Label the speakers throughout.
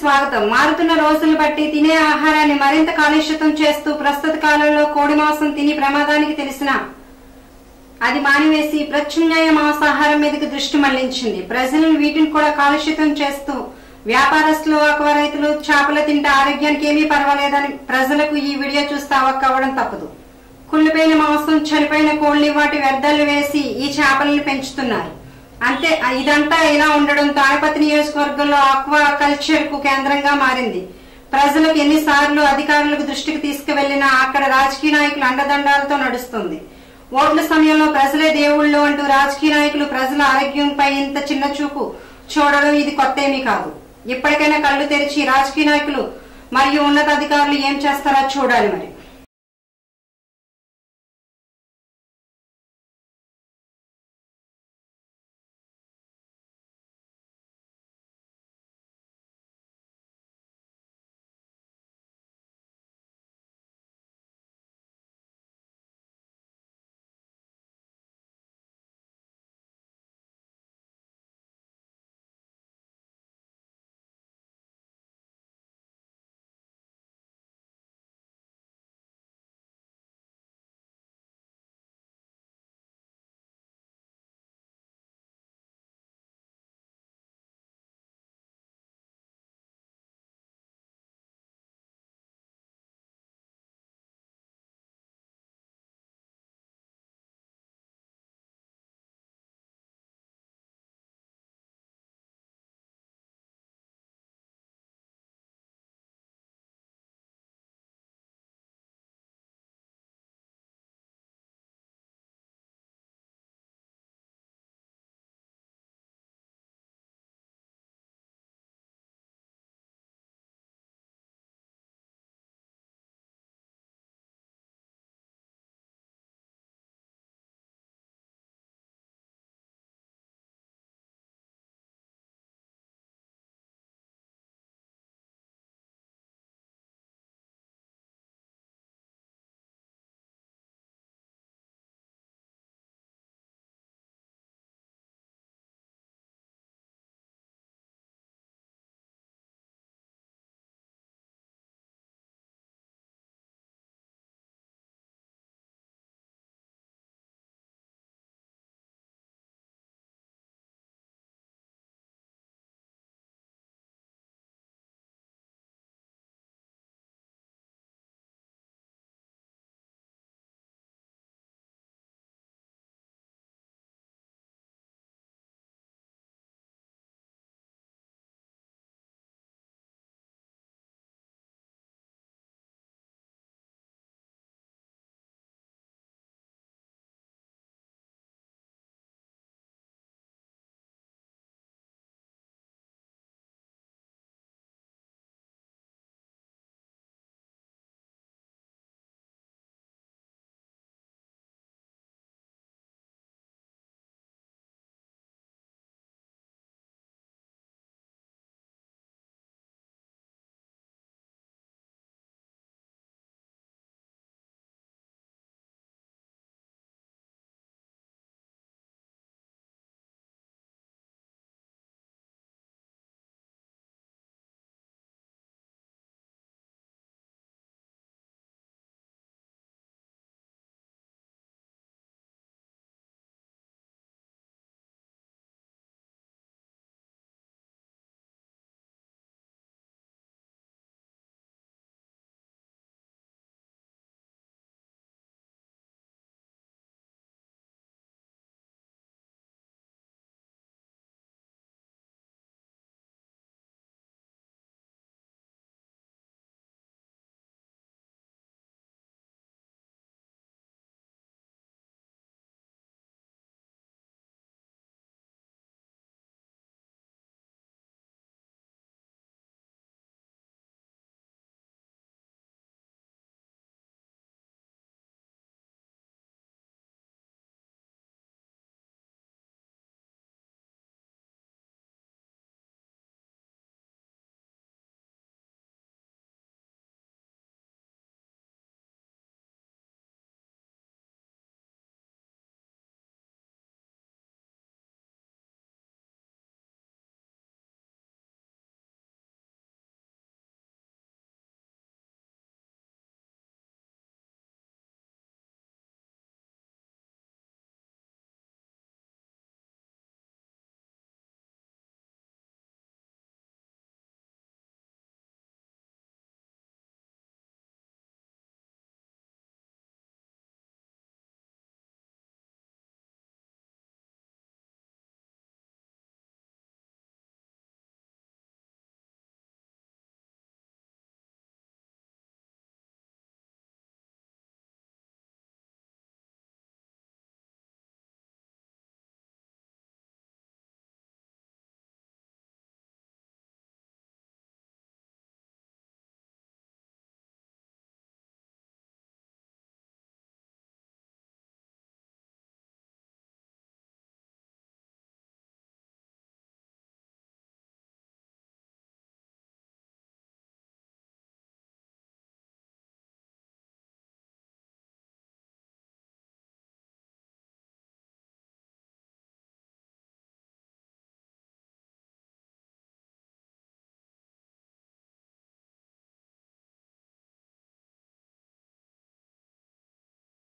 Speaker 1: స్వాగతం మారుతున్న రోజులు బట్టి తినే ఆహారాన్ని మరింత కాలుష్యతం చేస్తూ ప్రస్తుత కాలంలో కోడి మాంసం తిని ప్రమాదానికి తెలిసిన అది మానివేసి ప్రత్యామ్నాయ మాంసాహారం మీదకి దృష్టి మళ్లించింది ప్రజలను వీటిని కూడా కాలుష్యతం చేస్తూ వ్యాపారస్తులు ఆక్వా రైతులు చేపలు తింటే ఆరోగ్యానికి ఏమీ పర్వాలేదని ప్రజలకు ఈ వీడియో చూస్తే అవక్కవడం తప్పదు కుళ్ళిపోయిన మాంసం చనిపోయిన కోళ్లు వాటి వ్యర్థాలు వేసి ఈ చేపలను పెంచుతున్నారు అంతే ఇదంతా ఇలా ఉండడం తాడిపత్రి నియోజకవర్గంలో ఆక్వా కల్చర్ కు కేంద్రంగా మారింది ప్రజలకు ఎన్నిసార్లు అధికారులకు దృష్టికి తీసుకువెళ్లినా అక్కడ రాజకీయ నాయకుల అండదండాలతో నడుస్తుంది ఓట్ల సమయంలో ప్రజలే దేవుళ్ళు అంటూ రాజకీయ నాయకులు ప్రజల ఆరోగ్యంపై ఇంత చిన్న చూపు చూడడం ఇది కొత్త ఏమీ కాదు ఇప్పటికైనా కళ్ళు తెరిచి రాజకీయ నాయకులు మరియు ఉన్నతాధికారులు ఏం చేస్తారో చూడాలి మరి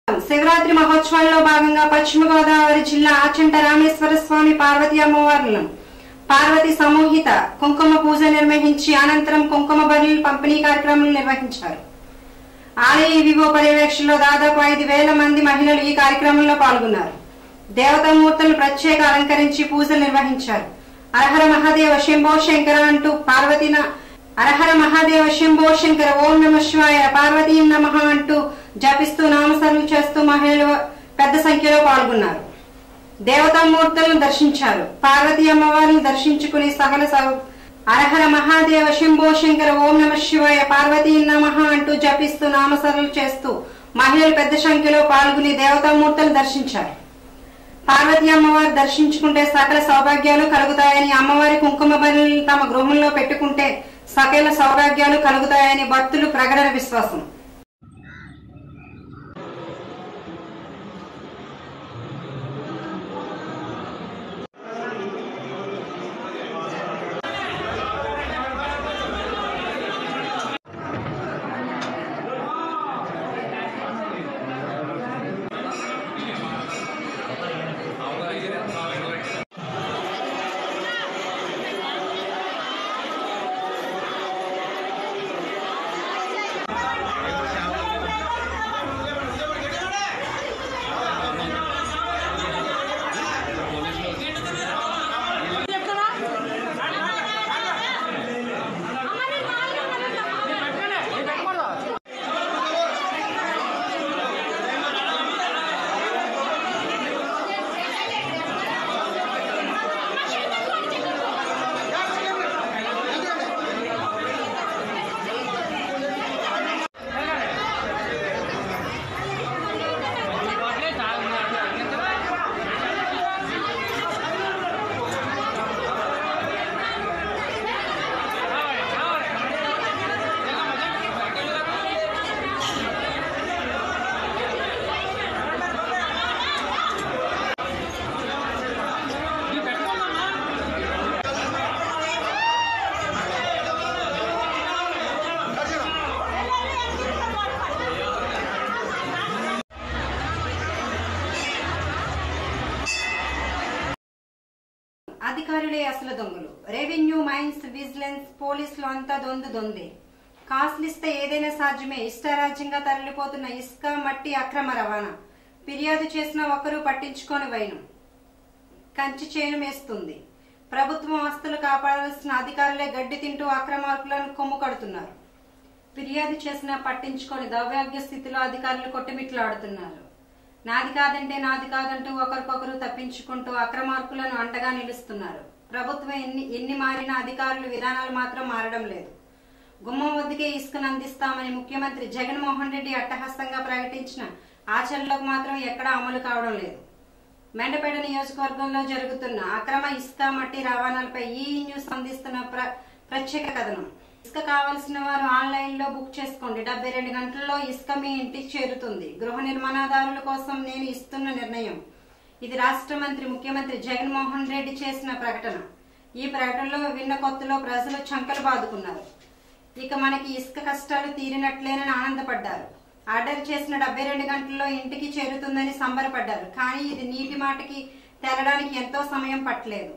Speaker 1: శివరాత్రి మహోత్సవాల్లో భాగంగా పశ్చిమ గోదావరి జిల్లా ఆచంట రామేశ్వర స్వామి పార్వతీ అమ్మవార్లను పార్వతి సమూహిత కుంకుమ పూజ నిర్వహించి అనంతరం కుంకుమ బరులు పంపిణీ కార్యక్రమం నిర్వహించారు ఆలయ వివో పర్యవేక్షణలో దాదాపు ఐదు వేల మంది మహిళలు ఈ కార్యక్రమంలో పాల్గొన్నారు దేవతామూర్తులను ప్రత్యేక అలంకరించి పూజలు నిర్వహించారు అరహర మహాదేవ శంభో శంకర అంటూ పార్వతీన అరహర మహాదేవ శంభో శంకర ఓం నమ శివాయ పార్వతీ నమ అంటూ జపిస్తూ నామసర్లు చేస్తూ మహిళలు పెద్ద సంఖ్యలో పాల్గొన్నారు దేవతామూర్తులను దర్శించారు పార్వతీ అమ్మవారిని దర్శించుకుని సకల సౌ- అరహర మహాదేవ శంభో శంకర ఓం నమ శివాయ పార్వతీ నమ అంటూ జపిస్తూ నామసరులు చేస్తూ మహిళలు పెద్ద సంఖ్యలో పాల్గొని దేవతామూర్తులను దర్శించారు పార్వతీ అమ్మవారు దర్శించుకుంటే సకల సౌభాగ్యాలు కలుగుతాయని అమ్మవారి కుంకుమ బరులను తమ గృహంలో పెట్టుకుంటే సకల సౌభాగ్యాలు కలుగుతాయని భక్తులు ప్రకటన విశ్వాసం అధికారులే అసలు దొంగలు రెవెన్యూ మైన్స్ విజిలెన్స్ పోలీసులు అంతా దొందు దొందే కాసులిస్తే ఏదైనా సాధ్యమే ఇష్టారాజ్యంగా తరలిపోతున్న ఇసుక మట్టి అక్రమ రవాణా ఫిర్యాదు చేసిన ఒకరు పట్టించుకోని వైనం కంచి చేను మేస్తుంది ప్రభుత్వం ఆస్తులు కాపాడాల్సిన అధికారులే గడ్డి తింటూ అక్రమార్కులను కొమ్ము కడుతున్నారు ఫిర్యాదు చేసినా పట్టించుకొని దౌర్భాగ్య స్థితిలో అధికారులు కొట్టుమిట్లాడుతున్నారు నాది కాదంటే నాది కాదంటూ ఒకరికొకరు తప్పించుకుంటూ అక్రమార్కులను అంటగా నిలుస్తున్నారు ప్రభుత్వం ఎన్ని ఎన్ని మారినా అధికారులు విధానాలు మాత్రం మారడం లేదు గుమ్మం వద్దకే ఇసుకను అందిస్తామని ముఖ్యమంత్రి జగన్మోహన్ రెడ్డి అట్టహాసంగా ప్రకటించిన ఆచరణలోకి మాత్రం ఎక్కడా అమలు కావడం లేదు మెండపేట నియోజకవర్గంలో జరుగుతున్న అక్రమ ఇసుక మట్టి రవాణాలపై ఈ న్యూస్ అందిస్తున్న ప్ర- ప్రత్యేక కథనం ఇసుక కావలసిన వారు ఆన్లైన్ లో బుక్ చేసుకోండి డెబ్బై రెండు గంటల్లో ఇసుక మీ ఇంటికి చేరుతుంది గృహ నిర్మాణదారుల కోసం నేను ఇస్తున్న నిర్ణయం ఇది రాష్ట్ర మంత్రి ముఖ్యమంత్రి జగన్మోహన్ రెడ్డి చేసిన ప్రకటన ఈ ప్రకటనలో విన్న కొత్తలో ప్రజలు చంకలు బాదుకున్నారు ఇక మనకి ఇసుక కష్టాలు తీరినట్లేనని ఆనందపడ్డారు ఆర్డర్ చేసిన డెబ్బై రెండు గంటల్లో ఇంటికి చేరుతుందని సంబరపడ్డారు కానీ ఇది నీటి మాటకి తెరడానికి ఎంతో సమయం పట్టలేదు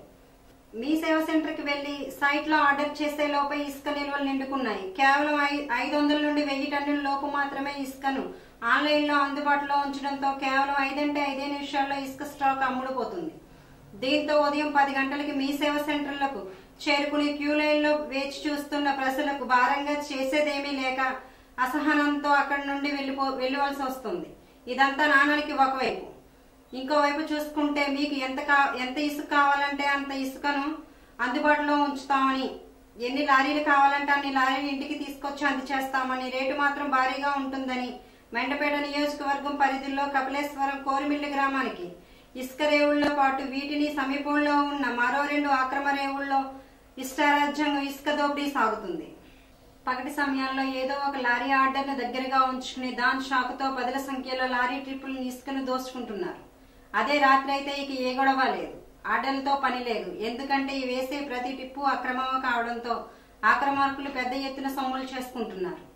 Speaker 1: మీ సేవ సెంటర్ కి వెళ్లి సైట్ లో ఆర్డర్ చేసే లోపే ఇసుక నిల్వలు నిండుకున్నాయి కేవలం ఐ- ఐదు వందల నుండి వెయ్యి టన్నుల లోపు మాత్రమే ఇసుకను ఆన్లైన్ లో అందుబాటులో ఉంచడంతో కేవలం ఐదంటే ఐదే నిమిషాల్లో ఇసుక స్టాక్ అమ్ముడుపోతుంది దీంతో ఉదయం పది గంటలకి మీ సేవ సెంటర్లకు చేరుకుని క్యూ లైన్ లో వేచి చూస్తున్న ప్రజలకు భారంగా చేసేదేమీ లేక అసహనంతో అక్కడి నుండి వెళ్ళిపో వెళ్ళవలసి వస్తుంది ఇదంతా నాణానికి ఒకవైపు ఇంకోవైపు చూసుకుంటే మీకు ఎంత కా ఎంత ఇసుక కావాలంటే అంత ఇసుకను అందుబాటులో ఉంచుతామని ఎన్ని లారీలు కావాలంటే అన్ని లారీలు ఇంటికి తీసుకొచ్చి అందచేస్తామని రేటు మాత్రం భారీగా ఉంటుందని మెండపేట నియోజకవర్గం పరిధిలో కపిలేశ్వరం కోరిమిల్లి గ్రామానికి ఇసుక రేవుల్లో పాటు వీటిని సమీపంలో ఉన్న మరో రెండు ఆక్రమ రేవుల్లో ఇష్టారాజ్యంగా ఇసుక దోపిడీ సాగుతుంది పగటి సమయాల్లో ఏదో ఒక లారీ ఆర్డర్ను దగ్గరగా ఉంచుకుని దాని షాకుతో పదుల సంఖ్యలో లారీ ట్రిప్పులు ఇసుకను దోచుకుంటున్నారు అదే రాత్రి అయితే ఇక ఏ గొడవ లేదు ఆర్డర్లతో పని లేదు ఎందుకంటే ఈ వేసే ప్రతి టిప్పు అక్రమం కావడంతో ఆక్రమార్కులు పెద్ద ఎత్తున సొమ్ములు చేసుకుంటున్నారు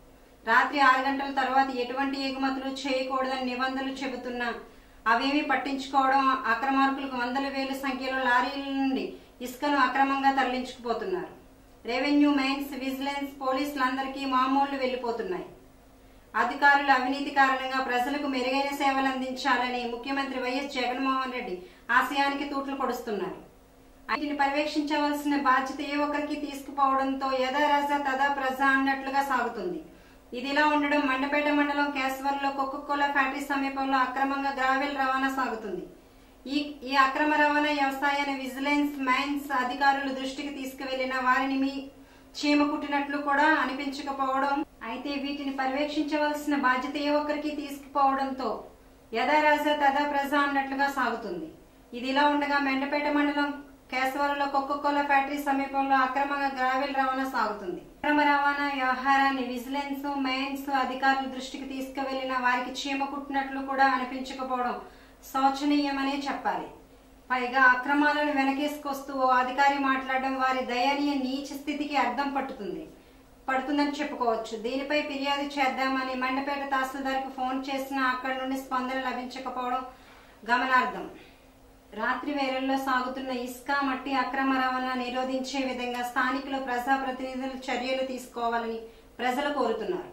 Speaker 1: రాత్రి ఆరు గంటల తర్వాత ఎటువంటి ఎగుమతులు చేయకూడదని నిబంధనలు చెబుతున్నా అవేమీ పట్టించుకోవడం అక్రమార్కులకు వందల వేల సంఖ్యలో లారీల నుండి ఇసుకను అక్రమంగా తరలించుకుపోతున్నారు రెవెన్యూ మైన్స్ విజిలెన్స్ పోలీసులందరికీ మామూళ్లు వెళ్లిపోతున్నాయి అధికారుల అవినీతి కారణంగా ప్రజలకు మెరుగైన సేవలు అందించాలని ముఖ్యమంత్రి వైఎస్ జగన్మోహన్ రెడ్డి ఆశయానికి తూట్లు పొడుస్తున్నారు వీటిని పర్యవేక్షించవలసిన బాధ్యత ఏ ఒక్కరికి తీసుకుపోవడంతో యథా రజ తదా ప్రజ అన్నట్లుగా సాగుతుంది ఇదిలా ఉండడం మండపేట మండలం కేశవర్లో కోకోకోలా ఫ్యాక్టరీ సమీపంలో అక్రమంగా గ్రావెల్ రవాణా సాగుతుంది ఈ ఈ అక్రమ రవాణా వ్యవసాయాన్ని విజిలెన్స్ మైన్స్ అధికారుల దృష్టికి తీసుకువెళ్లిన వారిని మీ చీమ కుట్టినట్లు కూడా అనిపించకపోవడం అయితే వీటిని పర్యవేక్షించవలసిన బాధ్యత ఏ ఒక్కరికి తీసుకుపోవడంతో యథా రాజ తదా ప్రజ అన్నట్లుగా సాగుతుంది ఇది ఇలా ఉండగా మెండపేట మండలం కేశవరంలో కోకోకోలా ఫ్యాక్టరీ సమీపంలో అక్రమంగా గ్రావెల్ రవాణా సాగుతుంది అక్రమ రవాణా వ్యవహారాన్ని విజిలెన్స్ మైన్స్ అధికారుల దృష్టికి తీసుకువెళ్లిన వారికి చీమ కుట్టినట్లు కూడా అనిపించకపోవడం శోచనీయమనే చెప్పాలి పైగా అక్రమాలను వెనకేసుకొస్తూ ఓ అధికారి మాట్లాడడం వారి దయనీయ నీచ స్థితికి అర్థం పట్టుతుంది పడుతుందని చెప్పుకోవచ్చు దీనిపై ఫిర్యాదు చేద్దామని మండపేట తహసీల్దార్కు ఫోన్ చేసినా అక్కడి నుండి స్పందన లభించకపోవడం గమనార్థం రాత్రి వేళల్లో సాగుతున్న ఇసుక మట్టి అక్రమ రవాణా నిరోధించే విధంగా స్థానికులు ప్రజాప్రతినిధులు చర్యలు తీసుకోవాలని ప్రజలు కోరుతున్నారు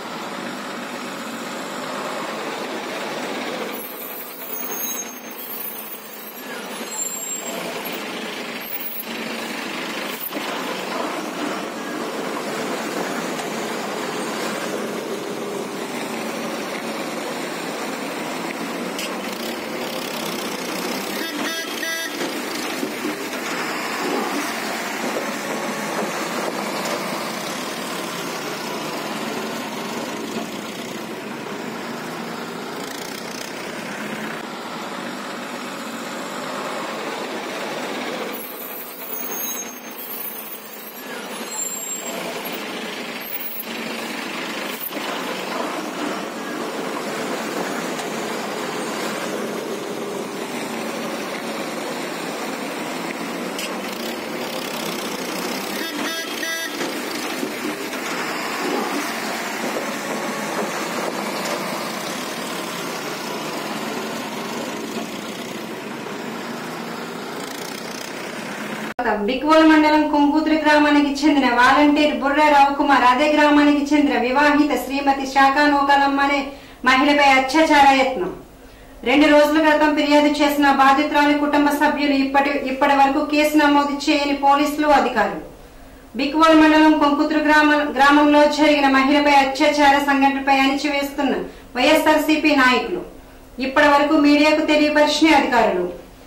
Speaker 1: బిక్వోల్ మండలం కుంకూతురి గ్రామానికి చెందిన వాలంటీర్ బుర్ర రవికుమార్ అదే గ్రామానికి చెందిన వివాహిత శ్రీమతి శాఖా నూకలమ్మ అనే మహిళపై అత్యాచార యత్నం రెండు రోజుల క్రితం ఫిర్యాదు చేసిన బాధితురాలి కుటుంబ సభ్యులు ఇప్పటి ఇప్పటి వరకు కేసు నమోదు చేయని పోలీసులు అధికారులు బిక్వోల్ మండలం కొంకుతురు గ్రామ గ్రామంలో జరిగిన మహిళపై అత్యాచార సంఘటనపై అణిచివేస్తున్న వైఎస్ఆర్సీపీ నాయకులు ఇప్పటి వరకు మీడియాకు తెలియపరిచిన అధికారులు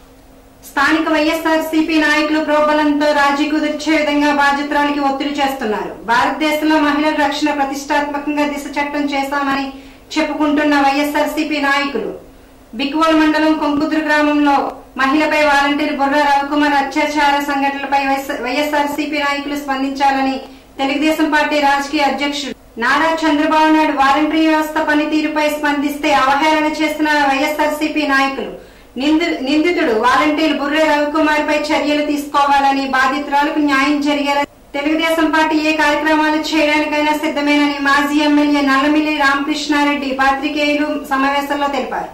Speaker 1: స్థానిక వైఎస్ఆర్సీపీ నాయకులు ప్రోబలంతో రాజీ కుదిర్చే విధంగా బాధ్యతరానికి ఒత్తిడి చేస్తున్నారు భారతదేశంలో మహిళల రక్షణ ప్రతిష్టాత్మకంగా దిశ చట్టం చేశామని చెప్పుకుంటున్న వైఎస్ఆర్సీపీ నాయకులు బిక్వోల్ మండలం కొంకుదురు గ్రామంలో మహిళపై వాలంటీర్ బుర్ర రవికుమార్ అత్యాచార సంఘటనలపై వైఎస్ఆర్సీపీ నాయకులు స్పందించాలని తెలుగుదేశం పార్టీ రాజకీయ అధ్యక్షుడు నారా చంద్రబాబు నాయుడు వాలంటరీ వ్యవస్థ పనితీరుపై స్పందిస్తే అవహేళన చేసిన వైఎస్ఆర్సీపీ నాయకులు నిందు- నిందితుడు వాలంటీర్ బుర్రే రవికుమార్ పై చర్యలు తీసుకోవాలని బాధితురాలకు న్యాయం జరిగేలా తెలుగుదేశం పార్టీ ఏ కార్యక్రమాలు చేయడానికైనా సిద్ధమేనని మాజీ ఎమ్మెల్యే నల్లమిల్లి రామకృష్ణారెడ్డి పాత్రికేయులు సమావేశంలో తెలిపారు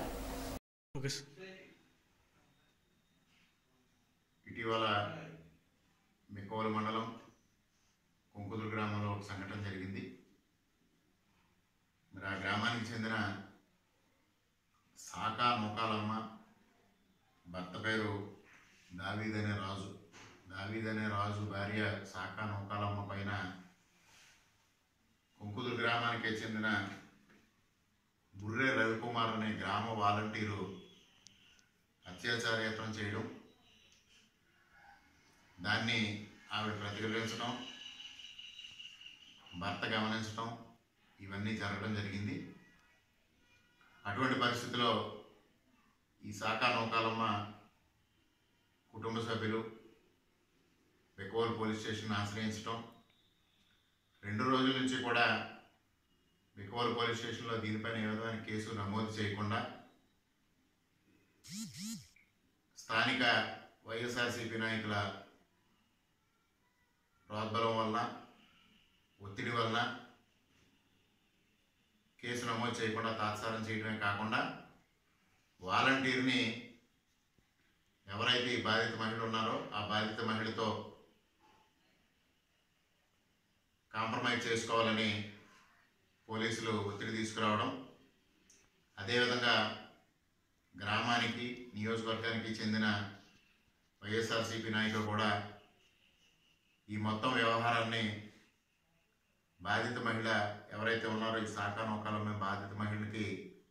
Speaker 2: ఓకే సార్
Speaker 3: ఇటీవల మిక్కవల మండలం కుంకుదురు గ్రామంలో ఒక సంఘటన జరిగింది మరి ఆ గ్రామానికి చెందిన సాకా నూకాలమ్మ భర్త పేరు దావీద్ అనే రాజు దావీద్ అనే రాజు భార్య సాకా నూకాలమ్మ పైన కుంకుదురు గ్రామానికి చెందిన బుర్రే రవికుమార్ అనే గ్రామ వాలంటీరు అత్యాచార యత్నం చేయడం దాన్ని ఆవిడ ప్రతిఘటించడం భర్త గమనించడం ఇవన్నీ జరగడం జరిగింది అటువంటి పరిస్థితిలో ఈ శాఖా నౌకాలమ్మ కుటుంబ సభ్యులు బెకోల్ పోలీస్ స్టేషన్ ఆశ్రయించడం రెండు రోజుల నుంచి కూడా బెకోల్ పోలీస్ స్టేషన్లో దీనిపైన ఏ విధమైన కేసు నమోదు చేయకుండా స్థానిక వైఎస్ఆర్సీపీ నాయకుల ప్రోద్బలం వలన ఒత్తిడి వలన కేసు నమోదు చేయకుండా తాత్సారం చేయడమే కాకుండా వాలంటీర్ని ఎవరైతే ఈ బాధిత మహిళ ఉన్నారో ఆ బాధిత మహిళతో కాంప్రమైజ్ చేసుకోవాలని పోలీసులు ఒత్తిడి తీసుకురావడం అదేవిధంగా గ్రామానికి నియోజకవర్గానికి చెందిన వైఎస్ఆర్సీపీ నాయకులు కూడా ఈ మొత్తం వ్యవహారాన్ని బాధిత మహిళ ఎవరైతే ఉన్నారో ఈ శాఖా నౌకాలమ్మే బాధిత మహిళకి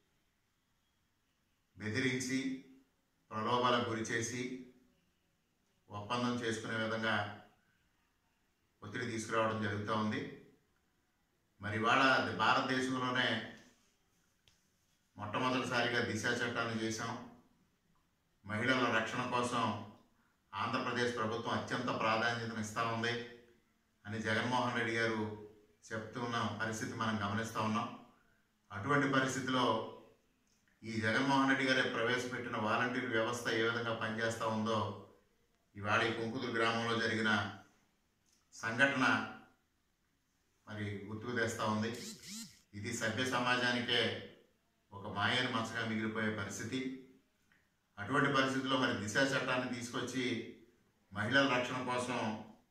Speaker 3: బెదిరించి ప్రలోభాలకు గురి చేసి ఒప్పందం చేసుకునే విధంగా ఒత్తిడి తీసుకురావడం జరుగుతూ ఉంది మరి ఇవాళ అది భారతదేశంలోనే మొట్టమొదటిసారిగా దిశ చట్టాన్ని చేశాం మహిళల రక్షణ కోసం ఆంధ్రప్రదేశ్ ప్రభుత్వం అత్యంత ప్రాధాన్యతను ఇస్తూ ఉంది అని జగన్మోహన్ రెడ్డి గారు చెప్తున్న పరిస్థితి మనం గమనిస్తూ ఉన్నాం అటువంటి పరిస్థితిలో ఈ జగన్మోహన్ రెడ్డి గారే ప్రవేశపెట్టిన వాలంటీర్ వ్యవస్థ ఏ విధంగా పనిచేస్తూ ఉందో ఇవాళ ఈ కుంకుతూరు గ్రామంలో జరిగిన సంఘటన మరి గుర్తుకు తెస్తూ ఉంది ఇది సభ్య సమాజానికే ఒక మాయని మచ్చగా మిగిలిపోయే పరిస్థితి అటువంటి పరిస్థితుల్లో మరి దిశ చట్టాన్ని తీసుకొచ్చి మహిళల రక్షణ కోసం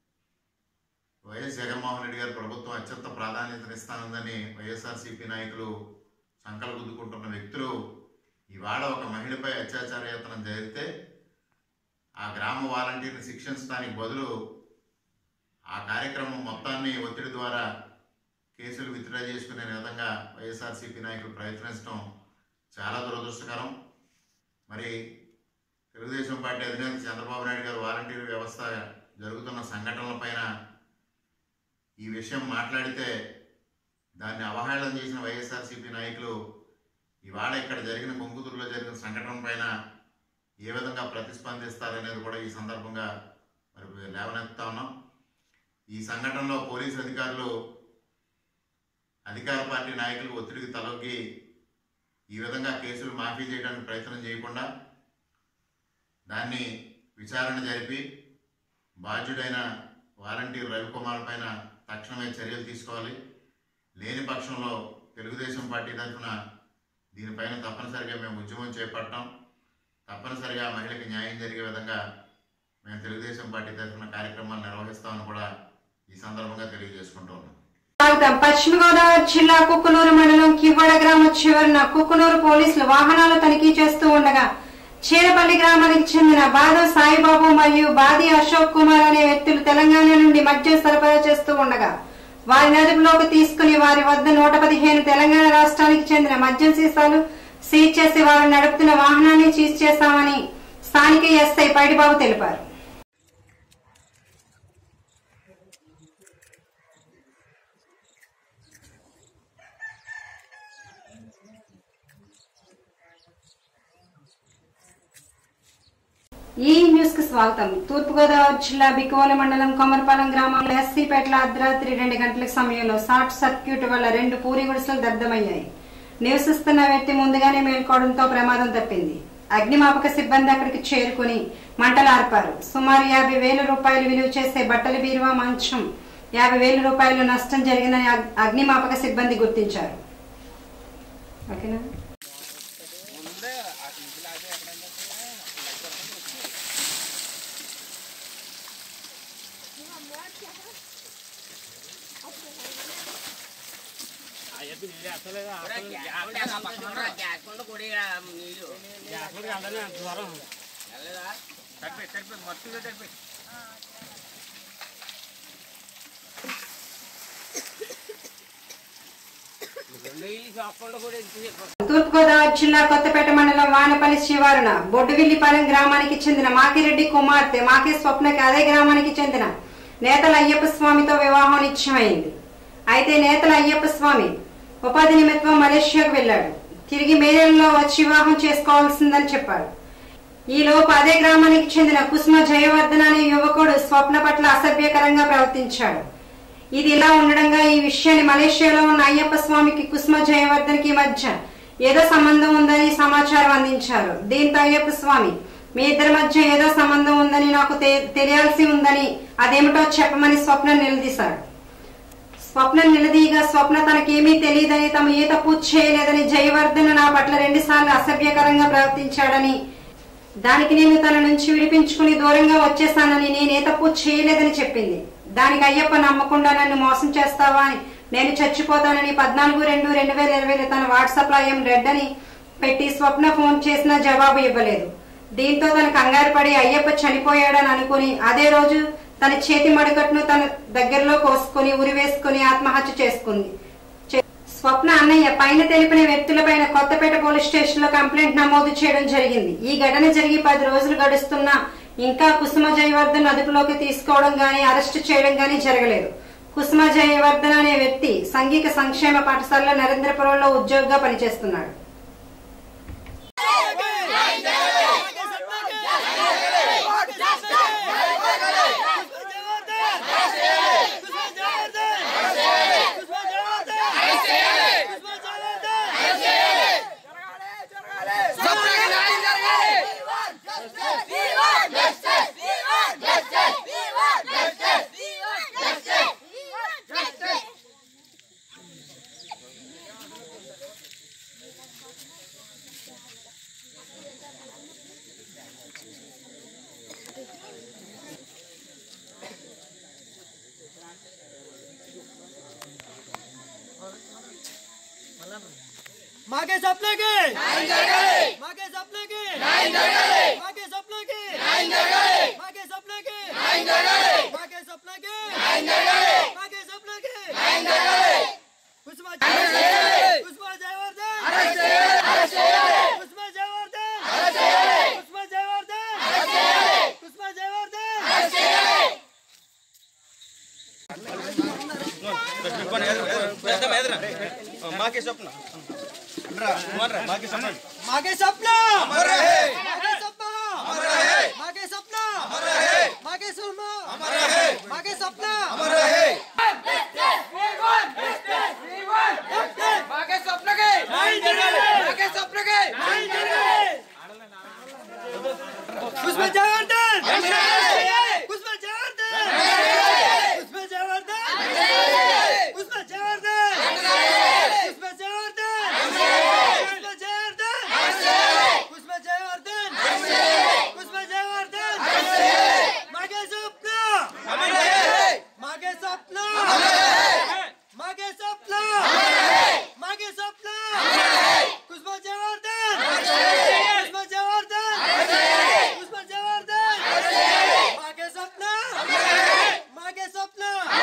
Speaker 3: వైఎస్ జగన్మోహన్ రెడ్డి గారి ప్రభుత్వం అత్యంత ప్రాధాన్యతనిస్తానందని వైఎస్ఆర్సీపీ నాయకులు సంకలు గుద్దుకుంటున్న వ్యక్తులు ఇవాళ ఒక మహిళపై అత్యాచార యత్నం జరిగితే ఆ గ్రామ వాలంటీర్ని శిక్షించడానికి బదులు ఆ కార్యక్రమం మొత్తాన్ని ఒత్తిడి ద్వారా కేసులు విత్డ్రా చేసుకునే విధంగా వైఎస్ఆర్సీపీ నాయకులు ప్రయత్నించడం చాలా దురదృష్టకరం మరి తెలుగుదేశం పార్టీ అధినేత చంద్రబాబు నాయుడు గారు వాలంటీర్ వ్యవస్థ జరుగుతున్న సంఘటనలపైన ఈ విషయం మాట్లాడితే దాన్ని అవహేళన చేసిన వైఎస్ఆర్సీపీ నాయకులు ఇవాళ ఇక్కడ జరిగిన కొంగుతురులో జరిగిన సంఘటన పైన ఏ విధంగా ప్రతిస్పందిస్తారనేది కూడా ఈ సందర్భంగా మరి లేవనెత్తా ఉన్నాం ఈ సంఘటనలో పోలీసు అధికారులు అధికార పార్టీ నాయకులు ఒత్తిడికి తలొగ్గి ఈ విధంగా కేసులు మాఫీ చేయడానికి ప్రయత్నం చేయకుండా దాన్ని విచారణ జరిపి బాధ్యుడైన వాలంటీర్ రవికుమార్ పైన తక్షణమే చర్యలు తీసుకోవాలి లేని పక్షంలో తెలుగుదేశం పార్టీ తరఫున దీనిపైన తప్పనిసరిగా మేము ఉద్యమం చేపట్టాం తప్పనిసరిగా మహిళకి న్యాయం జరిగే విధంగా మేము తెలుగుదేశం పార్టీ తరఫున కార్యక్రమాలు నిర్వహిస్తామని కూడా ఈ సందర్భంగా తెలియజేసుకుంటూ ఉన్నాం
Speaker 1: స్వాగతం పశ్చిమ గోదావరి జిల్లా కుక్కునూరు మండలం కివ్వడ గ్రామం చివరన కుక్కునూరు పోలీసులు వాహనాలు తనిఖీ చేస్తూ ఉండగా చీరపల్లి గ్రామానికి చెందిన బాదు సాయిబాబు మరియు బాది అశోక్ కుమార్ అనే వ్యక్తులు తెలంగాణ నుండి మద్యం సరఫరా చేస్తూ ఉండగా వారిని అదుపులోకి తీసుకుని వారి వద్ద నూట పదిహేను తెలంగాణ రాష్ట్రానికి చెందిన మద్యం సీసాలు సీజ్ చేసి వారు నడుపుతున్న వాహనాన్ని సీజ్ చేస్తామని స్థానిక ఎస్ఐ పైడిబాబు తెలిపారు ఈ న్యూస్ కి స్వాగతం తూర్పుగోదావరి జిల్లా బికోల మండలం కొమరపాలెం గ్రామంలో ఎస్సీపేటలో అర్ధరాత్రి రెండు గంటల సమయంలో షార్ట్ సర్క్యూట్ వల్ల రెండు పూరి గుడిసెలు దగ్ధమయ్యాయి నివసిస్తున్న వ్యక్తి ముందుగానే మేల్కోవడంతో ప్రమాదం తప్పింది అగ్నిమాపక సిబ్బంది అక్కడికి చేరుకుని మంటలు ఆర్పారు సుమారు యాభై వేల రూపాయలు విలువ చేసే బట్టల బీరువా మంచం యాభై వేల రూపాయలు నష్టం జరిగిందని అగ్- అగ్నిమాపక సిబ్బంది గుర్తించారు ఓకేనా
Speaker 2: గ్యాస్ కొడి నీళ్ళు వెళ్ళదా తడిపి తడిపి మొత్తం తడిపి రెండు ఇల్లు కాకుండా కూడా
Speaker 1: తూర్పుగోదావరి జిల్లా కొత్తపేట మండలం వానపల్లి శివారున బొడ్డువిల్లిపాలెం గ్రామానికి చెందిన మాకిరెడ్డి కుమార్తె మాకి స్వప్నకి అదే గ్రామానికి చెందిన నేతల అయ్యప్ప స్వామితో వివాహం నిశ్చయమైంది అయితే నేతల అయ్యప్ప స్వామి ఉపాధి నిమిత్తం మలేషియాకు వెళ్లాడు తిరిగి మే నెలలో వచ్చి వివాహం చేసుకోవాల్సిందని చెప్పాడు ఈ లోపు అదే గ్రామానికి చెందిన కుసుమ జయవర్ధన్ అనే యువకుడు స్వప్న పట్ల అసభ్యకరంగా ప్రవర్తించాడు ఇది ఇలా ఉండడంగా ఈ విషయాన్ని మలేషియాలో ఉన్న అయ్యప్ప స్వామికి కుసుమ జయవర్ధన్ కి మధ్య ఏదో సంబంధం ఉందని సమాచారం అందించారు దీంతో అయ్యప్ప స్వామి మీ ఇద్దరి మధ్య ఏదో సంబంధం ఉందని నాకు తె- తెలియాల్సి ఉందని అదేమిటో చెప్పమని స్వప్న నిలదీశాడు స్వప్న నిలదీయగా స్వప్న తనకేమీ తెలియదని తమ ఏ తప్పు చేయలేదని జయవర్ధన్ నా పట్ల రెండుసార్లు అసభ్యకరంగా ప్రవర్తించాడని దానికి నేను తన నుంచి విడిపించుకుని దూరంగా వచ్చేసానని నేను ఏ తప్పు చేయలేదని చెప్పింది దానికి అయ్యప్ప నమ్మకుండా నన్ను మోసం చేస్తావా అని నేను చచ్చిపోతానని పద్నాలుగు రెండు రెండు వేల ఇరవైలో తన వాట్సాప్ లో ఏం రెడ్ అని పెట్టి స్వప్న ఫోన్ చేసినా జవాబు ఇవ్వలేదు దీంతో తన కంగారు పడి అయ్యప్ప చనిపోయాడని అనుకుని అదే రోజు తన చేతి మడుకట్టును తన దగ్గరలో కోసుకుని ఉరివేసుకుని ఆత్మహత్య చేసుకుంది చే- స్వప్న అన్నయ్య పైన తెలిపిన వ్యక్తులపైన కొత్తపేట పోలీస్ స్టేషన్ లో కంప్లైంట్ నమోదు చేయడం జరిగింది ఈ ఘటన జరిగి పది రోజులు గడుస్తున్నా ఇంకా కుసుమ జయవర్ధన్ అదుపులోకి తీసుకోవడం గాని అరెస్టు చేయడం గాని జరగలేదు కుసుమ జయవర్ధన్ అనే వ్యక్తి సంఘిక సంక్షేమ పాఠశాలలో నరేంద్రపురంలో ఉద్యోగిగా పనిచేస్తున్నాడు
Speaker 4: मागे सपने के मागे सपने के मागे सपने के मागे सपने के मागे सपने के मागे सपने के कुसुमा कुसुमा जयवर्धन कुसुमा जयवर्धन कुसुमा जयवर्धन कुसुमा जयवर्धन
Speaker 5: మాకే స్వప్న మాకే స్వప్న
Speaker 4: मागे सपना मागे सपना मागे सपना मागे सपना मागे सपना कुसुमा जयवर्धन कुसुमा जयवर्धन कुसुमा जयवर्धन कुसुमा जयवर्धन कुसुमा जयवर्धन कुसुमा जयवर्धन कुसुमा जयवर्धन कुसुमा जयवर्धन मागे स्वप्न मागे स्वप्न मागे स्वप्न मागे स्वप्न कुसुमा जयवर्धन कुसुमा जयवर्धन कुसुमा जयवर्धन मागे स्वप्न मागे स्वप्न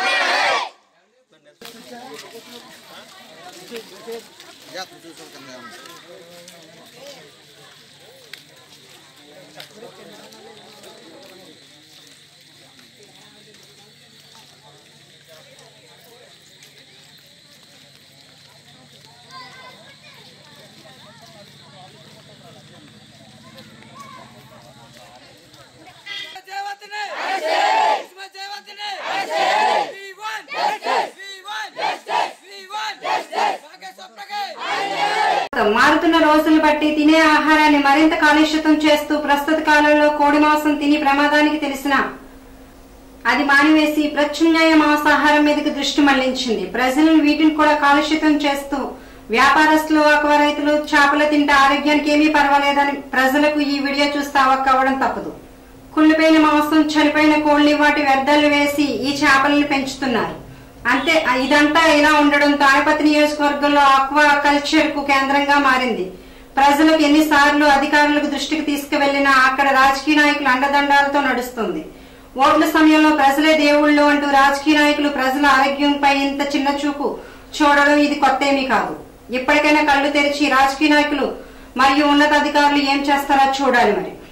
Speaker 1: మారుతున్న రోజులు బట్టి తినే ఆహారాన్ని మరింత కాలుష్యతం చేస్తూ ప్రస్తుత కాలంలో కోడి మాంసం తిని ప్రమాదానికి తెలిసిన అది మానివేసి ప్రత్యామ్నాయ మాంసాహారం మీదకి దృష్టి మళ్లించింది ప్రజలను వీటిని కూడా కాలుష్యతం చేస్తూ వ్యాపారస్తులు ఆక్వా రైతులు చేపలు తింటే ఆరోగ్యానికి ఏమీ పర్వాలేదని ప్రజలకు ఈ వీడియో చూస్తే అవ్వడం తప్పదు కుళ్ళిపోయిన మాంసం చనిపోయిన కోళ్ని వాటి వ్యర్థాలు వేసి ఈ చేపలను పెంచుతున్నారు అంతే ఇదంతా ఇలా ఉండడం తాడిపత్రి నియోజకవర్గంలో ఆక్వా కల్చర్ కు కేంద్రంగా మారింది ప్రజలకు ఎన్నిసార్లు అధికారులకు దృష్టికి తీసుకువెళ్లినా అక్కడ రాజకీయ నాయకులు అండదండాలతో నడుస్తుంది ఓట్ల సమయంలో ప్రజలే దేవుళ్ళు అంటూ రాజకీయ నాయకులు ప్రజల ఆరోగ్యంపై ఇంత చిన్న చూపు చూడడం ఇది కొత్త ఏమీ కాదు ఇప్పటికైనా కళ్ళు తెరిచి రాజకీయ నాయకులు మరియు ఉన్నతాధికారులు ఏం చేస్తారో చూడాలి మరి